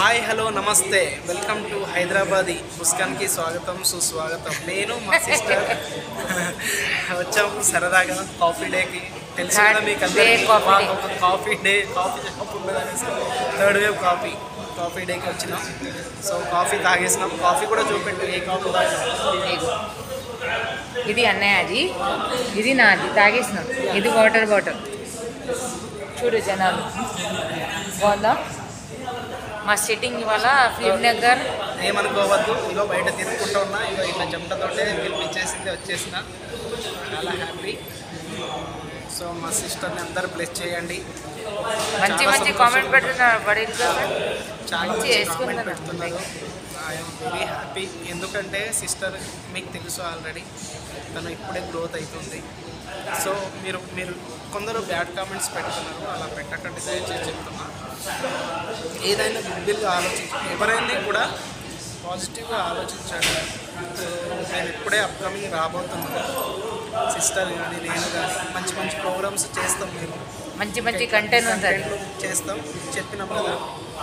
Hi hello నమస్తే welcome to Hyderabadi ముస్కాన్కి స్వాగతం సుస్వాగతం నేను మా సిస్టర్ వచ్చాము సరదాగా కాఫీ డేకి తెలుసు కదా మీకు అందరికీ Day coffee మాకు day. ఒక కాఫీ డే కాఫీ షాప్ ఉన్నదనేసి థర్డ్ వేవ్ కాఫీ కాఫీ డేకి వచ్చినాం సో కాఫీ తాగేసినాం కాఫీ కూడా చూపెట్టు ఏ కాఫీ తాగినాం ఇదిగో. ఇది అన్నయ్య అది ఇది నాది తాగేసినాం ఇది వాటర్ బాటిల్ చూడు జనాలు బాగుందా మా సిట్టింగ్ ఇవాళ ఫిల్మ్ నగర్ ఏమనుకోవద్దు ఇగో బయట తిరుగుకుంటూ ఉన్నా ఇగో ఇట్లా చెమటతోటే పిలిపించేసింది వచ్చేసిన చాలా హ్యాపీ సో మా సిస్టర్ని అందరూ బ్లెస్ చేయండి మంచి చాలా మంచి సంతోషం. కామెంట్ పెడుతున్నారు బడి చాలా మంచి మంచి వేసుకున్నారు కామెంట్ పెడుతున్నారు ఐఎమ్ వెరీ హ్యాపీ ఎందుకంటే సిస్టర్ మీకు తెలుసు ఆల్రెడీ తను ఇప్పుడే గ్రోత్ అవుతుంది సో మీరు మీరు కొందరు బ్యాడ్ కామెంట్స్ పెడుతున్నారు అలా పెట్టకండి దయచేసి చెప్తున్నా ఏదైనా గుడ్విల్గా ఆలోచించి ఎవరైనా కూడా పాజిటివ్గా ఆలోచించండి సో నేను ఇప్పుడే అప్కమింగ్ రాబోతున్నాను సిస్టర్ కానీ నేను కానీ మంచి మంచి ప్రోగ్రామ్స్ చేస్తాం మేము మంచి మంచి కంటెంట్ ఉంటుంది కంటెంట్లు చేస్తాం చెప్పినాం కదా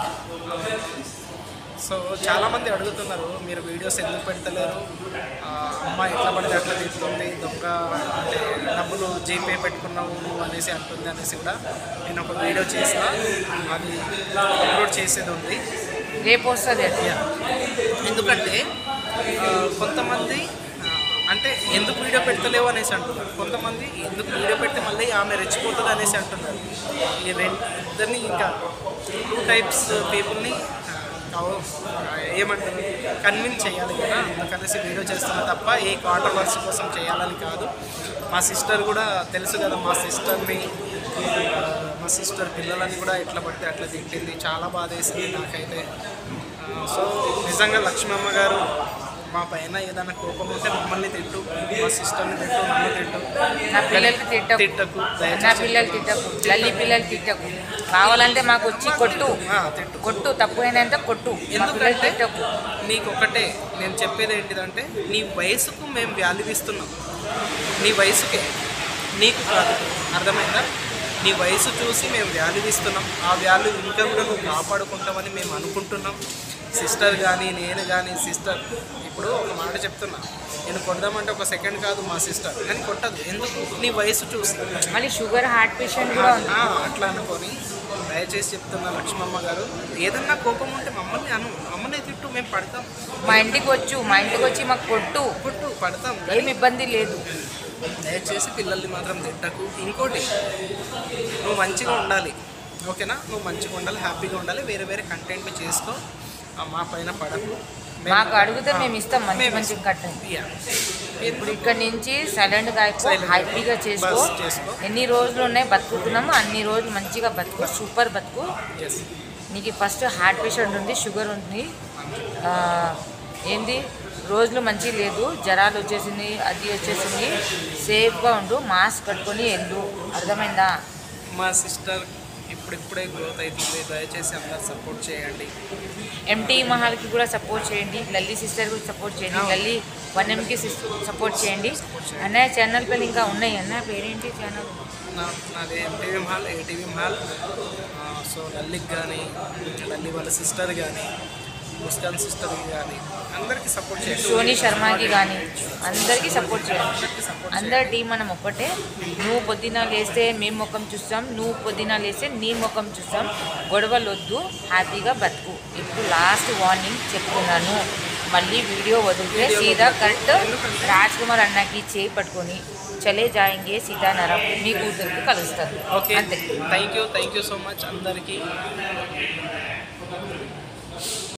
సో చాలామంది అడుగుతున్నారు మీరు వీడియోస్ ఎందుకు పెడతలేరు ఆ, అమ్మ ఎట్లా పడితే అట్లా తిడుతుంది దొంగ అంటే డబ్బులు జీపే పెట్టుకున్నావు నువ్వు అనేసి అంటుంది అనేసి కూడా నేను ఒక వీడియో చేసిన అది అప్లోడ్ చేసేది ఉంది రేపు వస్తుంది అది యా. ఎందుకంటే ఆ, కొంతమంది ఆ, అంటే ఎందుకు వీడియో పెడతలేవు అనేసి అంటున్నారు కొంతమంది ఎందుకు వీడియో పెడితే మళ్ళీ ఆమె రెచ్చిపోతుంది అనేసి అంటున్నారు ఈ రెండు ఇద్దరిని ఇంకా టూ టైప్స్ పీపుల్ని ఏమంటారు కన్విన్స్ చేయాలి కదా అందుకనేసి వీడియో చేస్తున్నా తప్ప ఏ కాంట్రవర్సీ కోసం చేయాలని కాదు మా సిస్టర్ కూడా తెలుసు కదా మా సిస్టర్ని మా సిస్టర్ పిల్లలని కూడా ఎట్లా పడితే అట్లా తిట్టింది చాలా బాధ వేసింది నాకైతే ఆ, సో నిజంగా లక్ష్మమ్మ గారు మా పైన ఏదైనా కోపం ఉంటే మమ్మల్ని తిట్టు మా సిస్టర్ని తిట్టు నన్ను తిట్టు నా పిల్లలకి తిట్టకు తిట్టకు నా దయచేసి పిల్లలు తిట్టకు లల్లి పిల్లలు తిట్టకు కావాలంటే మాకు వచ్చి కొట్టు ఆ, తిట్టు కొట్టు తప్పు అయినంత కొట్టు మా పిల్లలు ఎందుకంటే తిట్టకు నీకు ఒకటే నేను చెప్పేది ఏంటిదంటే నీ వయసుకు మేము వాల్యూ ఇస్తున్నాం నీ వయసుకే నీకు కాదు అర్థమైందా నీ వయసు చూసి మేము వాల్యూ ఇస్తున్నాం ఆ వాల్యూ ఇంకా కూడా నువ్వు కాపాడుకుంటామని మేము అనుకుంటున్నాం సిస్టర్ కానీ నేను కానీ సిస్టర్ ఇప్పుడు ఒక మాట చెప్తున్నా నేను కొడదామంటే ఒక సెకండ్ కాదు మా సిస్టర్ కానీ కొట్టదు ఎందుకు నీ వయసు చూసి మళ్ళీ షుగర్ హార్ట్ పేషెంట్ కూడా ఉంది ఆ, అట్లా అనుకొని దయచేసి చెప్తున్నా లక్ష్మమ్మ గారు ఏదన్నా కోపం ఉంటే మమ్మల్ని అను మమ్మల్ని తిట్టు మేము పడతాం మా ఇంటికి వచ్చు మా ఇంటికి వచ్చి మాకు కొట్టు కొట్టు పడతాం ఏమి ఇబ్బంది లేదు దయచేసి పిల్లల్ని మాత్రం తిట్టకు ఇంకోటి నువ్వు మంచిగా ఉండాలి ఓకేనా నువ్వు మంచిగా ఉండాలి హ్యాపీగా ఉండాలి వేరే వేరే కంటెంట్ చేసుకో ఆ, మా పైన పడకు మేము- మాకు అడిగితే మేము ఇస్తాం మంచి మేము మంచి కట్టండి యా. ఇప్పుడు ఇక్కడ నుంచి సైలెంట్ గా అయిపో Silent గా. హ్యాపీగా చేసుకో బస్ చేసుకో. ఎన్ని రోజులు ఉన్నాయి బతుకుతున్నాము అన్ని రోజులు మంచిగా బతుకు సూపర్ బతుకు Yes. నీకు ఫస్ట్ హార్ట్ పేషెంట్ ఉంది షుగర్ ఉంది ఆ, ఏంది రోజులు మంచి లేదు జ్వరాలు వచ్చేసింది అది వచ్చేసింది సేఫ్గా ఉండు మాస్క్ కట్టుకొని వెళ్ళు అర్థమైందా మా సిస్టర్ ఇప్పుడిప్పుడే గ్రోత్ అవుతుంది దయచేసి అందరు సపోర్ట్ చేయండి ఎంటీ మహాల్కి కూడా సపోర్ట్ చేయండి లల్లి సిస్టర్ కూడా సపోర్ట్ చేయండి అవును. లల్లి వన్ ఎంకి సపోర్ట్ చేయండి అన్నయ్య ఛానల్ పేరు ఇంకా ఉన్నాయి అన్నయ్య పేరేంటి ఛానల్ నా నాది MTV hall ATV hall so లల్లికి కానీ లల్లి వాళ్ళ సిస్టర్ కానీ ముస్కాన్ సిస్టర్ కానీ అందరికీ సపోర్ట్ చేయండి సోనీ శర్మకి కానీ అందరికీ సపోర్ట్ చేయండి అందరి టీం మనం ఒక్కటే నువ్వు పొద్దున లేస్తే మేము ముఖం చూస్తాం నువ్వు పొద్దున లేస్తే నీ ముఖం చూస్తాం గొడవలు వద్దు హ్యాపీగా బతుకు ఇప్పుడు లాస్ట్ వార్నింగ్ చెప్తున్నాను మళ్ళీ వీడియో వదిలితే సీదా కరెక్ట్ రాజ్ కుమార్ అన్నకి చేయి పట్టుకొని చలే జాయింగే సీతానరం మీ కూతురికి కలుస్తారు ఓకే అంతే thank you thank you so much అందరికీ